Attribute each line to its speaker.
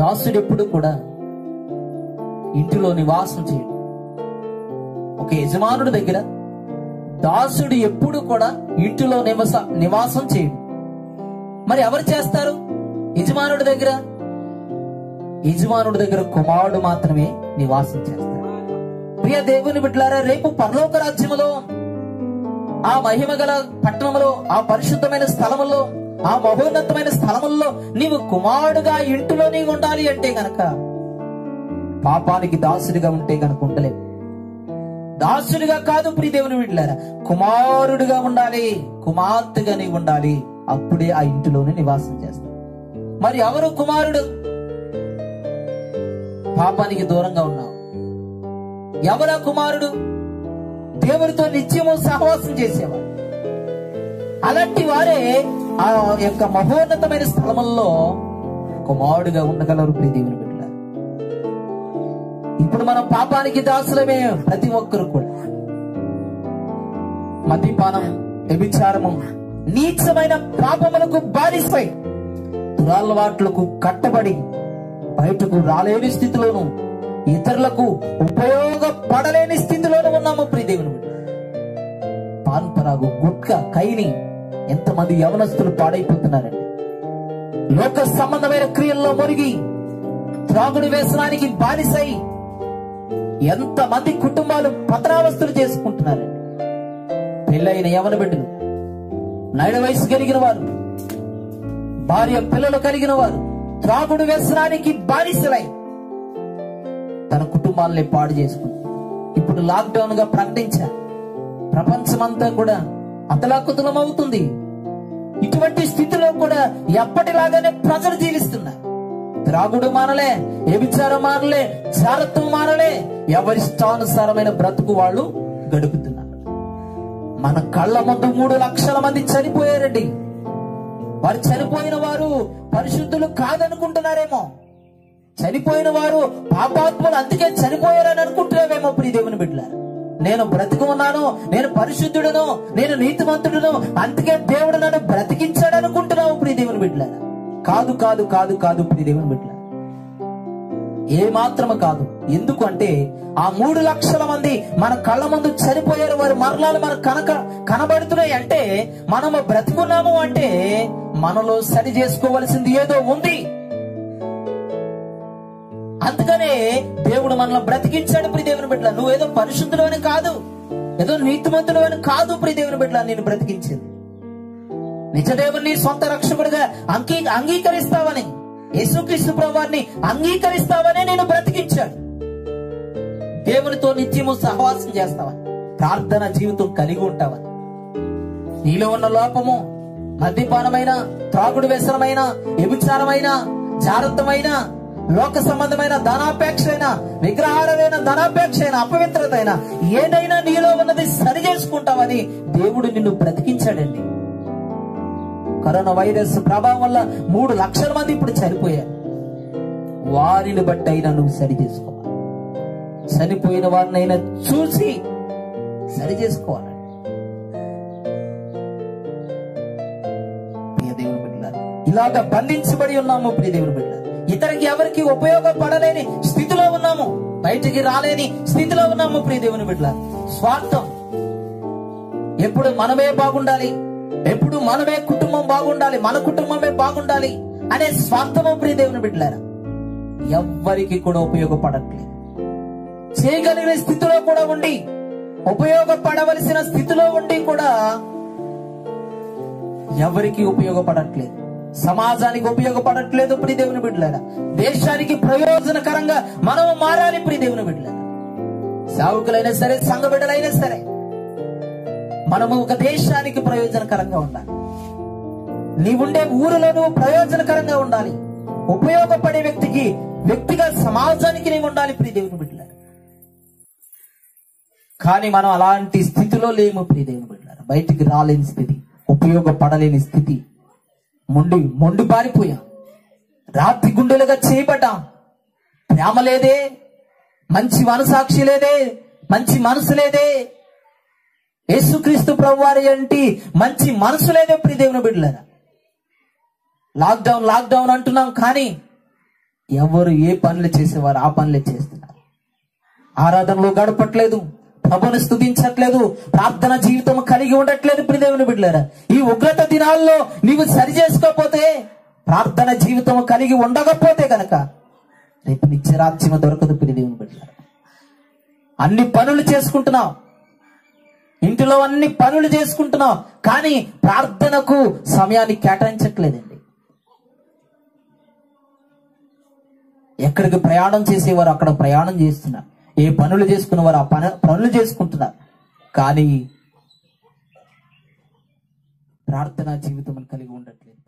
Speaker 1: దాసుడు ఎప్పుడు కూడా ఇంటిలో నివాసం చేయడు ఒక యజమానుడి దగ్గర దాసుడు ఎప్పుడు కూడా ఇంటిలో నివస నివాసం చేయడు మరి ఎవరు చేస్తారు యజమానుడి దగ్గర యజమానుడి దగ్గర కుమారుడు మాత్రమే నివాసం చేస్తారు ప్రియ దేవుని బిడ్డలారా రేపు పరలోక రాజ్యములో ఆ మహిమ గల పట్టణములో ఆ పరిశుద్ధమైన స్థలములో ఆ మహోన్నతమైన స్థలముల్లో నీవు కుమారుడుగా ఇంటిలో నీవు ఉండాలి అంటే గనక పాపానికి దాసుడిగా ఉంటే గనక ఉండలేవు దాసుడిగా కాదు ప్రియ దేవుని బిడ్డలారా కుమారుడిగా ఉండాలి కుమార్తెగా నీవు ఉండాలి అప్పుడే ఆ ఇంటిలోనే నివాసం చేస్తావు మరి ఎవరు కుమారుడు పాపానికి దూరంగా ఉన్నావు ఎవరా కుమారుడు దేవుడితో నిత్యము సహవాసం చేసేవాడు అలాంటి వారే ఆ యొక్క మహోన్నతమైన స్థలముల్లో కుమారుడుగా ఉండగలరు ప్రియ దేవుని బిడ్డలారా ఇప్పుడు మనం పాపానికి దాసులమే ప్రతి ఒక్కరు కూడా మద్యపానం వ్యభిచారము నీచమైన పాపములకు బాధిస్తాయి దురాలవాట్లకు కట్టబడి బయటకు రాలేని స్థితిలోను ఇతరులకు ఉపయోగపడలేని స్థితిలోనూ ఉన్నాము ప్రియదేవుని పాన్పరాగు గుట్క కైని ఎంతమంది యవనస్తులు పాడైపోతున్నారండి లోక సంబంధమైన క్రియల్లో మురిగి త్రాగుడు వ్యసనానికి బానిసై ఎంతమంది కుటుంబాలు పతనావస్థలు చేసుకుంటున్నారండి పెళ్ళైన యవన బిడ్డలు నైడ వయసు కలిగిన వారు భార్య పిల్లలు కలిగిన వారు త్రాగుడు వ్యసనానికి బానిసలై తన కుటుంబాలని పాడు చేసుకుంది ఇప్పుడు లాక్డౌన్ గా ప్రకటించారు ప్రపంచమంతా కూడా అతలాకుతలం అవుతుంది ఇటువంటి స్థితిలో కూడా ఎప్పటిలాగానే ప్రజలు జీవిస్తున్నారు త్రాగుడు మానలే వ్యభిచారం మానలే జారత్వం మానలే ఎవరిష్టానుసారమైన బ్రతుకు వాళ్ళు గడుపుతున్నారు మన కళ్ళ ముందు మూడు లక్షల మంది చనిపోయారండి వారు చనిపోయిన వారు పరిశుద్ధులు కాదనుకుంటున్నారేమో చనిపోయిన వారు పాపాత్ములు అందుకే చనిపోయారని అనుకుంటున్నావేమో ప్రియ దేవుని బిడ్డలారా నేను బ్రతికి ఉన్నాను నేను పరిశుద్ధుడును నేను నీతిమంతుడును అందుకే దేవుడు నన్ను బ్రతికించాడు అనుకుంటున్నావు ప్రియ దేవుని బిడ్డలారా కాదు కాదు కాదు కాదు ప్రియ దేవుని బిడ్డలారా ఏ మాత్రము కాదు ఎందుకు అంటే ఆ మూడు లక్షల మంది మన కళ్ళ ముందు చనిపోయారు వారి మరణాలు మన కనక కనబడుతున్నాయి అంటే మనము బ్రతుకున్నాము అంటే మనలో సరి చేసుకోవలసింది ఏదో ఉంది అందుకనే దేవుడు మనల్ని బ్రతికించాడు ప్రియ దేవుని బిడ్డ నువ్వు ఏదో పరిశుద్ధుడు అని కాదు ఏదో నీతిమంతుడు అని కాదు ప్రియ దేవుని బిడ్డ నేను బ్రతికించింది నిజదేవుని సొంత రక్షకుడిగా అంగీ అంగీకరిస్తావని యేసుక్రీస్తు ప్రభువారిని అంగీకరిస్తావని నేను బ్రతికించాడు దేవునితో నిత్యము సహవాసం చేస్తావని ప్రార్థన జీవితం కలిగి ఉంటావని నీలో ఉన్న లోపము మద్యపానమైన త్రాగుడు వ్యసనమైన వ్యభిచారమైన జాగ్రత్తమైన లోక సంబంధమైన ధనాపేక్ష అయినా విగ్రహాలైన ధనాపేక్ష అయినా అపవిత్రత అయినా ఏదైనా నీలో ఉన్నది సరి చేసుకుంటావని దేవుడు నిన్ను బ్రతికించాడండి కరోనా వైరస్ ప్రభావం వల్ల మూడు లక్షల మంది ఇప్పుడు చనిపోయారు వారిని బట్టి అయినా నువ్వు సరి చేసుకోవాలి చనిపోయిన వారినైనా చూసి సరి చేసుకోవాలండి ప్రియ దేవుని బిడ్డలారా, ఇలాగ బంధించబడి ఉన్నాము ప్రియ దేవుని బిడ్డ ఇతరికి ఎవరికి ఉపయోగపడలేని స్థితిలో ఉన్నాము బయటికి రాలేని స్థితిలో ఉన్నాము ప్రియ దేవుని బిడ్డ స్వార్థం ఎప్పుడు మనమే బాగుండాలి ఎప్పుడు మనమే కుటుంబం బాగుండాలి మన కుటుంబమే బాగుండాలి అనే స్వార్థము ప్రియ దేవుని బిడ్డలారా ఎవ్వరికి కూడా ఉపయోగపడట్లేదు చేయగలిగిన స్థితిలో కూడా ఉండి ఉపయోగపడవలసిన స్థితిలో ఉండి కూడా ఎవరికి ఉపయోగపడట్లేదు సమాజానికి ఉపయోగపడట్లేదు ప్రియ దేవుని బిడ్డలారా దేశానికి ప్రయోజనకరంగా మనం మారాలి ప్రియ దేవుని బిడ్డలారా సావుకులైనా సరే సంఘ బిడ్డలైనా సరే మనము ఒక దేశానికి ప్రయోజనకరంగా ఉండాలి నీవుండే ఊరిలో నువ్వు ప్రయోజనకరంగా ఉండాలి ఉపయోగపడే వ్యక్తికి వ్యక్తిగా సమాజానికి నీవు ఉండాలి ప్రియ దేవుని బిడ్డలారా కానీ మనం అలాంటి స్థితిలో లేము ప్రియ దేవుని బిడ్డలారా బయటికి రాలేని స్థితి ఉపయోగపడలేని స్థితి మొండి మొండి పారిపోయాం రాత్రి గుండెలుగా చేయబడ్డాం ప్రేమ లేదే మంచి మనసాక్షి లేదే మంచి మనసు లేదే యేసుక్రీస్తు ప్రభువారి అంటే మంచి మనసు లేదే ప్రియ దేవుని బిడ్డలారా లాక్డౌన్ లాక్డౌన్ అంటున్నాం కానీ ఎవరు ఏ పనులు చేసేవారు ఆ పనులే చేస్తున్నారు ఆరాధనలో గడపట్లేదు ప్రభుని స్థుతించట్లేదు ప్రార్థన జీవితం కలిగి ఉండట్లేదు ప్రిదేవుని బిడ్డలారా ఈ ఉగ్రత దినాల్లో నీవు సరి చేసుకోకపోతే ప్రార్థన జీవితం కలిగి ఉండకపోతే గనక రేపు నిత్యరాజ్యం దొరకదు ప్రిదేవుని బిడ్డలారా అన్ని పనులు చేసుకుంటున్నావు ఇంటిలో అన్ని పనులు చేసుకుంటున్నావు కానీ ప్రార్థనకు సమయాన్ని కేటాయించట్లేదండి ఎక్కడికి ప్రయాణం చేసేవారు అక్కడ ప్రయాణం చేస్తున్నారు ఏ పనులు చేసుకునేవారు ఆ పని పనులు చేసుకుంటున్నారు కానీ ప్రార్థనా జీవితం కలిగి ఉండట్లేదు